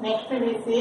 Next we see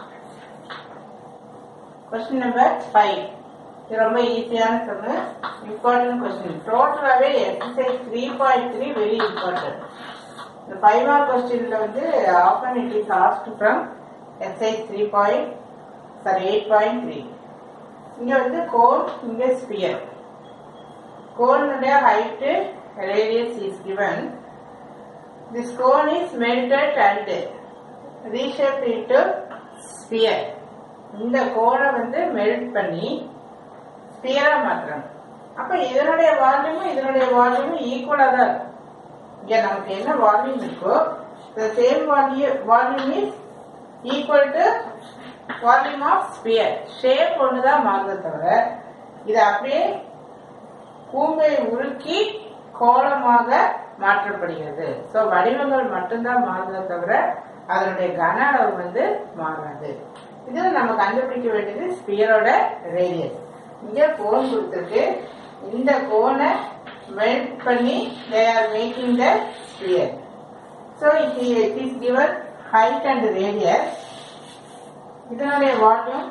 question number 5. இது ரொம்ப ஈஸியான சொல்லு இம்பார்ட்டன்ட் கொஸ்டின் டோட்டலாகவே exercise three point three very important இந்த ஃபைவ் மார்க் கொஸ்டின்ல வந்து often it is asked from exercise three point sorry eight point three இங்க வந்து கோன் இங்க ஸ்பியர் கோனுடைய height radius is given this cone is melted and reshape into sphere இந்த கோனை வந்து மெல்ட் பண்ணி ஸ்பியரா மாற்றணும் அப்ப இதனுடைய வால்யூமும் இதனுடைய வால்யூமும் ஈக்குவலா தான் இருக்கும் இங்க நமக்கு என்ன வால்யூம் இருக்கோ the same volume volume is equal to volume of sphere shape ஒன்று தான் மாறுதே தவிர இது அப்படியே கூம்பை உருக்கி கோலமாக மாற்றப்படுகிறது ஸோ வடிவங்கள் மட்டும்தான் மாறுதே தவிர அதனுடைய கன அளவு வந்து மாறாது இதுல நம்ம கண்டுபிடிக்க வேண்டியது ஸ்பியரோட ரேடியஸ் இங்க கோன் கொடுத்துருக்கு இந்த கோனை மெல்ட் பண்ணி they are making the sphere so it is given height and radius இதனுடைய volume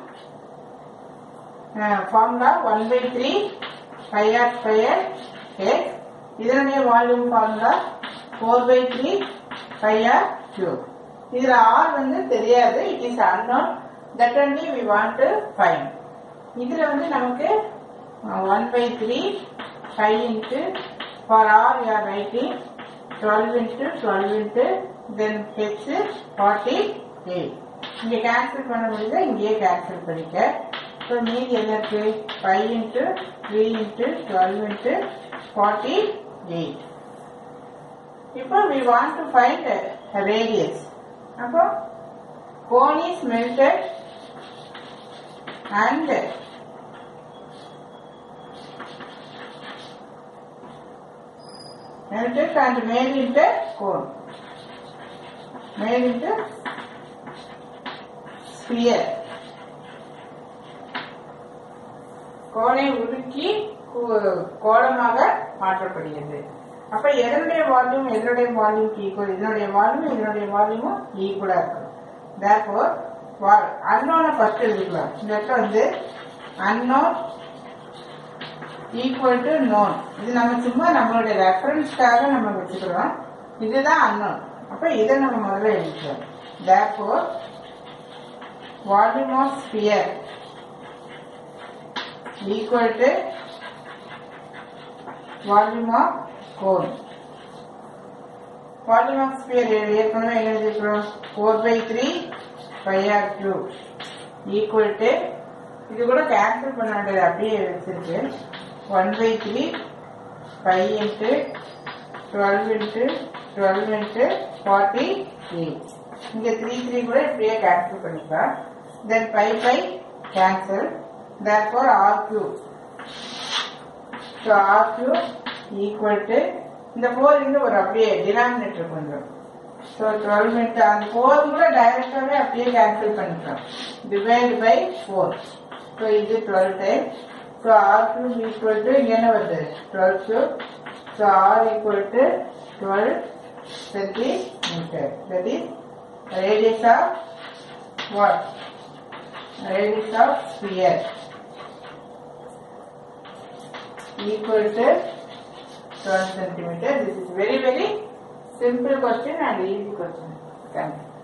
formula one by three five R square X இதனுடைய volume formula four by three five R cube இதுல R வந்து தெரியாது it is unknown that only we want to find இதுல வந்து நமக்கு one by three five into four R you are writing twelve into twelve into then H forty eight இங்க cancel பண்ண முடியுதா இங்கேயே கேன்சல் பண்ணிக்க ஸோ மீதி என்ன இருக்கு five into three into twelve into forty eight இப்போ we want to find radius அப்போ cone is melted and melted and made into cone made into sphere கோனை உருக்கி கு- கோலமாக மாற்றப்படுகிறது அப்ப எதனுடைய வால்யூம் எதனுடைய வால்யூம் ஈக்குவல் இதனுடைய வால்யூம் இதனுடைய வால்யூமும் ஈக்குவலா இருக்கும் தேர்ஃபோர் அன்னோனை ஃபர்ஸ்ட் எழுதிக்கலாம் இந்த இடத்துல வந்து அன்னோன் ஈக்குவல் டு நோன் இது நம்ம சும்மா நம்மளுடைய ரெஃபரன்ஸ்க்காக நம்ம வச்சுக்கிறோம் இதுதான் அன்னோன் அப்ப இதை நம்ம முதல்ல எழுதிக்கிறோம் therefore volume of sphere equal to volume of cone volume of sphere ஏற்கனவே என்ன எழுதிக்கிறோம் four by three five R two equal to இது கூட கேன்சல் பண்ண வேண்டியது அப்படியே வச்சிருக்கு one by three five into twelve into twelve into forty eight இங்கே த்ரீ த்ரீ கூட இப்படியே கேன்சல் பண்ணிக்கலாம் then five five cancel therefore R cube so R cube equal to இந்த ஃபோர் இங்கே ஒரு அப்படியே டினாமினேட்டர் பண்ணுறோம் ஸோ டுவெல் மினிட் அந்த ஃபோர் கூட டைரக்டாகவே அப்படியே கேன்சல் பண்ணிக்கலாம் டிவைட் பை ஃபோர் ஸோ இது twelve time so R cube equal to இங்கே என்ன வருது twelve cube so R equal to twelve centimetre that is radius of what radius of sphere equal to 12 centimeter. This is very very simple question and easy question. Thank you.